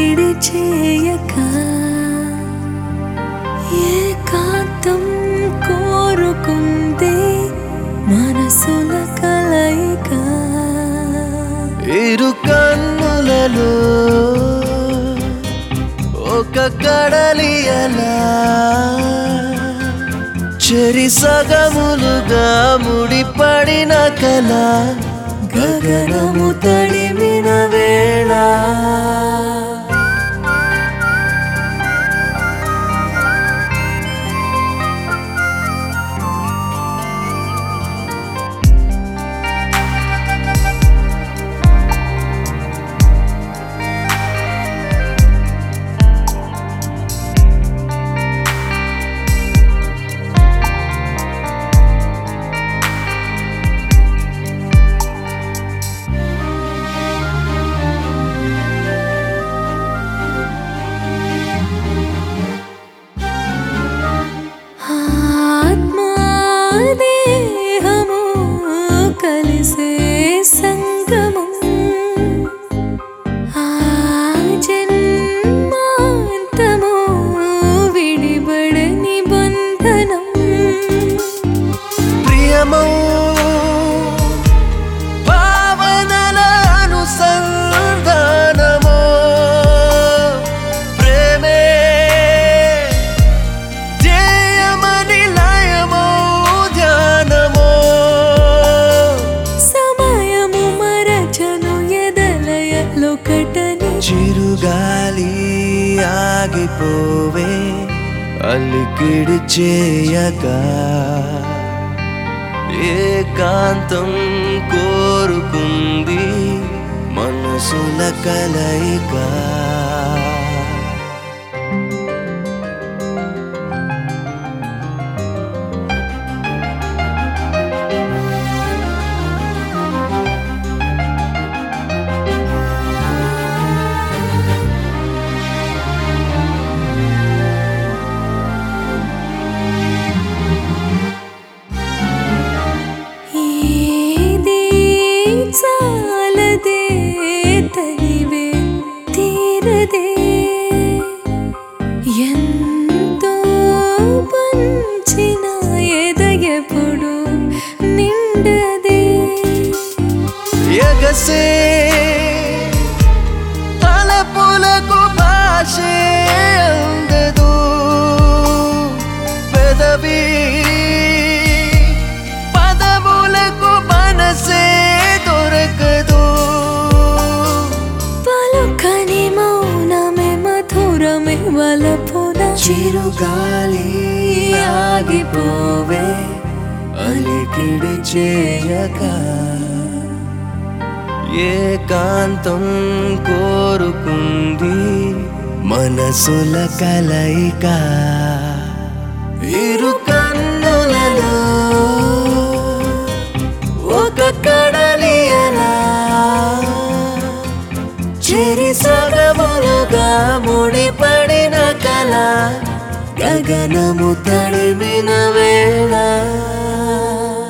అలికిడి చేయక ఏకాంతం కోరుకుంది మనసుల కలయిక ఇరు కన్నులలో ఒక కడలి అలా చెరి సగములుగా ముడిపడిన కల గగనము తడిమిన వేళ ఆత్మా దేహము కలిసే సంగమం ఆ జన్మాంతము విడిబడని బంధనం ప్రియమౌ భావనల అనుసంధానమో ప్రేమే ధ్యేయమని లయమో ధ్యానమో సమయము మరచను ఎదలయలొకటని చిరుగాలి ఆగిపోవే అలికిడి చేయగా ఏకాంతం కోరుకుంది మనసుల కలయిక ఏది చాలదే తనివే తీరదే ఎంతో పంచిన ఎదగెప్పుడు నిండదే ఎగసే తలపులకు భాషే అందదు పెదవి పదములకు మనసే దొరకదు పలుకని మౌనమే మధురమే వలపున చిరుగాలి ఆగిపోవే అలికిడి చేయక ఏకాంతం కోరుకుంది మనసుల కలయిక ఇరు కన్నులలో ఒక కడలి అలా చెరి సగములుగా ముడిపడిన కల గగనము తడిమిన వేళ